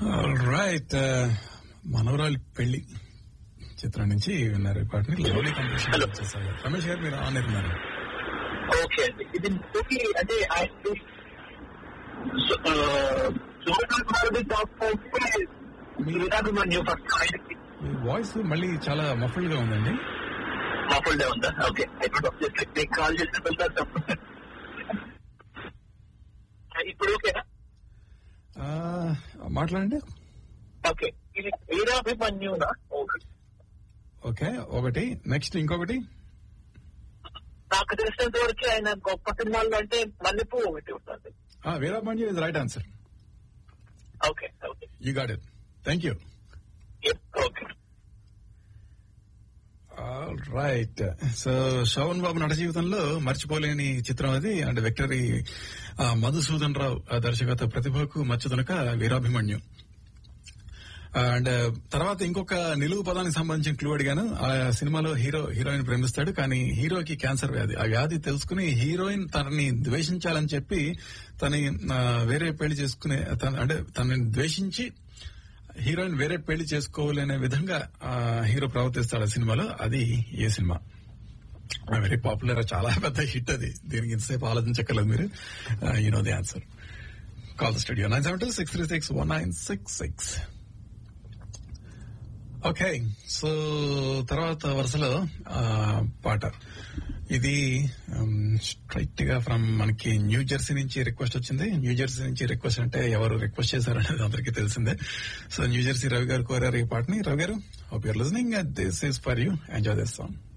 right మనవరాలి పెళ్లి చిత్రం నుంచి విన్నారు ఈ పాటని లవ్లీ కంపోజిషన్ చేశారు రమేష్ గారు మీరు ఆన్ ఉన్నారు ఓకే అండి ఇది మూవీ అంటే ఆయన సోమనాథ్ టాప్ విరాభిమన్యు ఫస్ట్ ఆయనకి మీ వాయిస్ మళ్ళీ చాలా మఫుల్ గా ఉందండి మా ఫుల్ డే ఉందా ఓకే మీకు కాల్ చేసిన వెళ్తారు తప్ప ఇప్పుడు ఓకేనా ఆ, మాట్లాడండి ఓకే ఇది వీరాభిమన్యునా ఓకే ఓకే ఒకటి నెక్స్ట్ ఇంకొకటి నాకు తెలిసినంత వరకు ఆయన గొప్ప సినిమాల్లో అంటే మల్లెపూ ఒకటి ఉంటుంది వీరాబండి is right answer okay okay you got it thank you okay right so Sobhan Babu నట జీవితంలో మర్చిపోలేని చిత్రం అది అండ్ విక్టరీ ఆ, మధుసూదన్ రావు ఆ దర్శకత్వ ప్రతిభకు మచ్చుదనక వీరాభిమన్యు అండ్ తర్వాత ఇంకొక నిలువు పదానికి సంబంధించిన క్లూ అడిగాను ఆ సినిమాలో హీరో హీరోయిన్ ప్రేమిస్తాడు కానీ హీరోకి క్యాన్సర్ వ్యాధి ఆ వ్యాధి తెలుసుకుని హీరోయిన్ తనని ద్వేషించాలని చెప్పి తన వేరే పెళ్లి చేసుకునే తన అంటే తనని ద్వేషించి హీరోయిన్ వేరే పెళ్లి చేసుకోవాలనే విధంగా ఆ, హీరో ప్రవర్తిస్తాడు ఆ సినిమాలో అది ఏ సినిమా వెరీ పాపులర్ చాలా పెద్ద హిట్ అది దీనికి ఇంతసేపు ఆలోచించక్కర్లేదు మీరు you know the answer call studio nine seven two six three six one nine six six okay so తర్వాత వరుసలో ఆ, పాట ఇది స్ట్రైట్ గా ఫ్రమ్ మనకి న్యూ జెర్సీ నుంచి రిక్వెస్ట్ వచ్చింది న్యూ జెర్సీ నుంచి రిక్వెస్ట్ అంటే ఎవరు రిక్వెస్ట్ చేశారనేది అందరికీ తెలిసిందే సో న్యూ జెర్సీ రవి గారు కోరారు ఈ పాటని రవి గారు hope you're listening this is for you enjoy this song